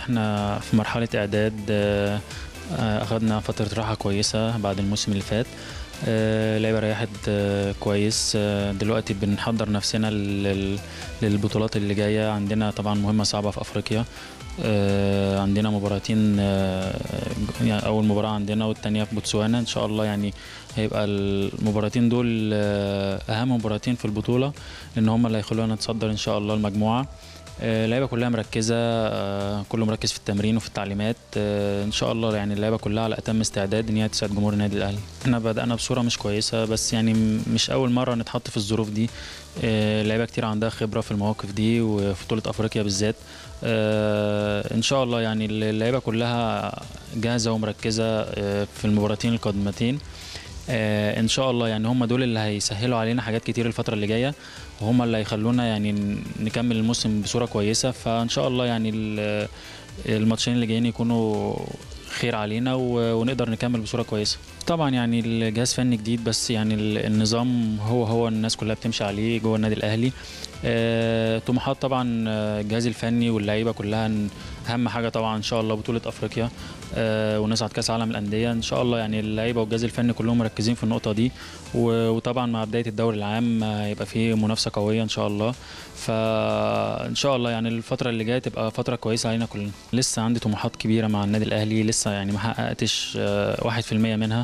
احنا في مرحله اعداد آه، آه، اخدنا فتره راحه كويسه بعد الموسم اللي فات آه، اللعيبه ريحت آه، كويس آه، دلوقتي بنحضر نفسنا لل- للبطولات اللي جايه عندنا طبعا مهمه صعبه في افريقيا آه، عندنا مباراتين آه، يعني اول مباراه عندنا والتانية في بوتسوانا ان شاء الله يعني هيبقى المباراتين دول آه، اهم مباراتين في البطوله لان هم اللي هيخلونا نتصدر ان شاء الله المجموعه آه، اللعيبه كلها مركزه آه، كله مركز في التمرين وفي التعليمات آه، ان شاء الله يعني اللعيبه كلها على اتم استعداد ان هي تسعد جمهور النادي الاهلي احنا بدانا بصوره مش كويسه بس يعني م- مش اول مره نتحط في الظروف دي آه، لعيبه كتير عندها خبره في المواقف دي وفي بطوله افريقيا بالذات آه، ان شاء الله يعني اللعيبه كلها جاهزه ومركزه آه، في المباراتين القادمتين آه، ان شاء الله يعني هم دول اللي هيسهلوا علينا حاجات كتير الفتره اللي جايه وهم اللي هيخلونا يعني ن- نكمل الموسم بصوره كويسه فان شاء الله يعني ال- الماتشين اللي جايين يكونوا خير علينا و- ونقدر نكمل بصوره كويسه طبعا يعني الجهاز فني جديد بس يعني ال- النظام هو هو الناس كلها بتمشي عليه جوه النادي الاهلي آه، طموحات طبعا آه، الجهاز الفني واللعيبه كلها ن- اهم حاجه طبعا ان شاء الله بطوله افريقيا آه، ونصعد كاس عالم الانديه ان شاء الله يعني اللعيبه والجهاز الفني كلهم مركزين في النقطه دي و- وطبعا مع بدايه الدوري العام آه، هيبقى فيه منافسه قويه ان شاء الله فان شاء الله يعني الفتره اللي جايه تبقى فتره كويسه علينا كلنا لسه عندي طموحات كبيره مع النادي الاهلي لسه يعني ما حققتش آه، واحد في المية منها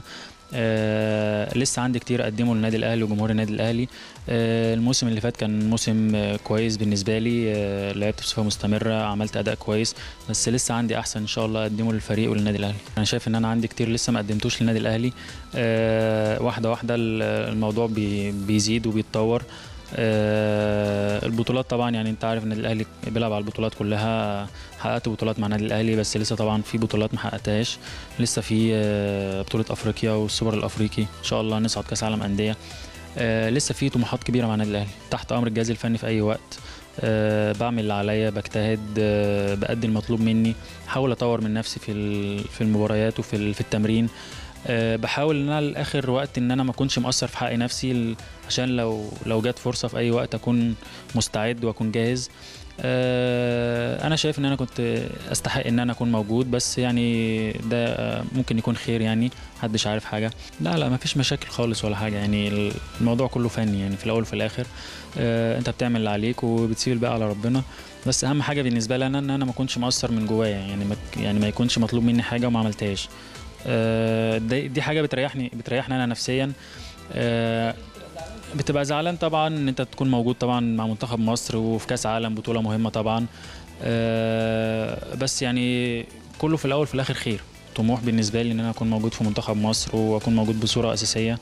آه لسه عندي كتير اقدمه للنادي الاهلي وجمهور النادي الاهلي آه الموسم اللي فات كان موسم آه كويس بالنسبه لي آه لعبت بصفه مستمره عملت اداء كويس بس لسه عندي احسن ان شاء الله اقدمه للفريق وللنادي الاهلي انا شايف ان انا عندي كتير لسه ما قدمتوش للنادي الاهلي آه واحده واحده ال- الموضوع بي بيزيد وبيتطور آه البطولات طبعا يعني انت عارف ان الاهلي بيلعب على البطولات كلها حققت بطولات مع النادي الاهلي بس لسه طبعا في بطولات ما حققتهاش لسه في آه، بطوله افريقيا والسوبر الافريقي ان شاء الله نصعد كاس عالم انديه آه، لسه في طموحات كبيره مع النادي الاهلي تحت امر الجهاز الفني في اي وقت أه بعمل اللي عليا بجتهد أه بأدي المطلوب مني بحاول اطور من نفسي في ال- في المباريات وفي ال- في التمرين أه بحاول ان انا لاخر وقت ان انا ما اكونش مقصر في حق نفسي ل- عشان لو لو جت فرصه في اي وقت اكون مستعد واكون جاهز أه انا شايف ان انا كنت استحق ان انا اكون موجود بس يعني ده آه، ممكن يكون خير يعني محدش عارف حاجه لا لا ما فيش مشاكل خالص ولا حاجه يعني الموضوع كله فني يعني في الاول وفي الاخر آه، انت بتعمل اللي عليك وبتسيب الباقي على ربنا بس اهم حاجه بالنسبه لي انا ان انا ما اكونش مقصر من جوايا يعني ما يعني ما يكونش مطلوب مني حاجه وما عملتهاش آه، دي دي حاجه بتريحني بتريحني انا نفسيا آه، بتبقى زعلان طبعا ان انت تكون موجود طبعا مع منتخب مصر وفي كاس عالم بطوله مهمه طبعا آه، بس يعني كله في الاول وفي الاخر خير طموح بالنسبه لي ان انا اكون موجود في منتخب مصر واكون موجود بصوره اساسيه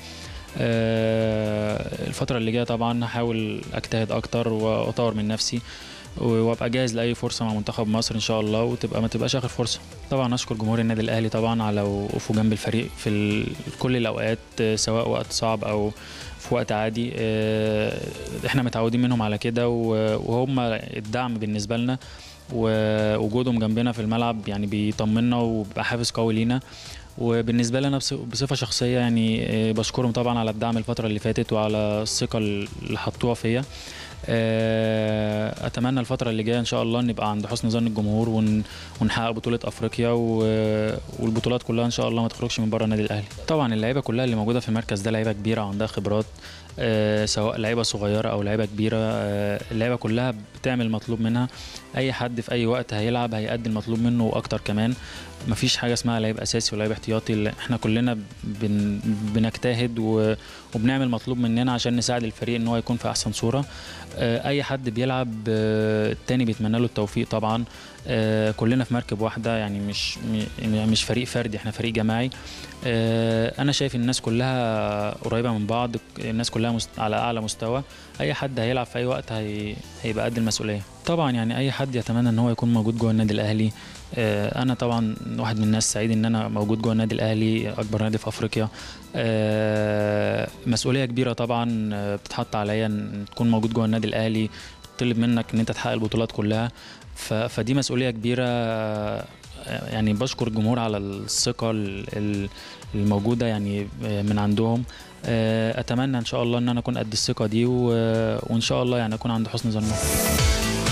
آه، الفتره اللي جايه طبعا هحاول اجتهد اكتر واطور من نفسي وابقى جاهز لاي فرصه مع منتخب مصر ان شاء الله وتبقى ما تبقاش اخر فرصه طبعا اشكر جمهور النادي الاهلي طبعا على وقوفه جنب الفريق في ال- كل الاوقات آه، سواء وقت صعب او في وقت عادي آه، احنا متعودين منهم على كده و- وهم الدعم بالنسبه لنا ووجودهم جنبنا في الملعب يعني بيطمنا وبيبقى حافز قوي لينا وبالنسبه لي انا بص- بصفه شخصيه يعني آه، بشكرهم طبعا على الدعم الفتره اللي فاتت وعلى الثقه اللي حطوها فيا آه، اتمنى الفتره اللي جايه ان شاء الله نبقى عند حسن ظن الجمهور ون- ونحقق بطوله افريقيا و- والبطولات كلها ان شاء الله ما تخرجش من بره النادي الاهلي طبعا اللعيبه كلها اللي موجوده في المركز ده لعيبه كبيره وعندها خبرات آه، سواء لعيبه صغيره او لعيبه كبيره آه، اللعيبه كلها بتعمل المطلوب منها اي حد في اي وقت هيلعب هيأدي المطلوب منه واكتر كمان مفيش حاجه اسمها لعيب اساسي ولعيب احتياطي لا، احنا كلنا بن بنجتهد و- وبنعمل مطلوب مننا عشان نساعد الفريق ان هو يكون في احسن صوره آه، اي حد بيلعب آه، التاني بيتمنى له التوفيق طبعا آه، كلنا في مركب واحده يعني مش م- مش فريق فردي احنا فريق جماعي آه، انا شايف الناس كلها قريبه من بعض الناس كلها مست... على اعلى مستوى اي حد هيلعب في اي وقت هي... هيبقى قد المسؤوليه طبعا يعني اي حد يتمنى ان هو يكون موجود جوه النادي الاهلي آه، انا طبعا واحد من الناس سعيد ان انا موجود جوه النادي الاهلي اكبر نادي في افريقيا آه، مسؤوليه كبيره طبعا آه، بتتحط عليا ان تكون موجود جوه النادي الاهلي طلب منك ان انت تحقق البطولات كلها ف- فدي مسؤوليه كبيره آه، يعني بشكر الجمهور على الثقه ال- ال- الموجوده يعني آه، من عندهم آه، اتمنى ان شاء الله ان انا اكون قد الثقه دي و- وان شاء الله يعني اكون عند حسن ظنهم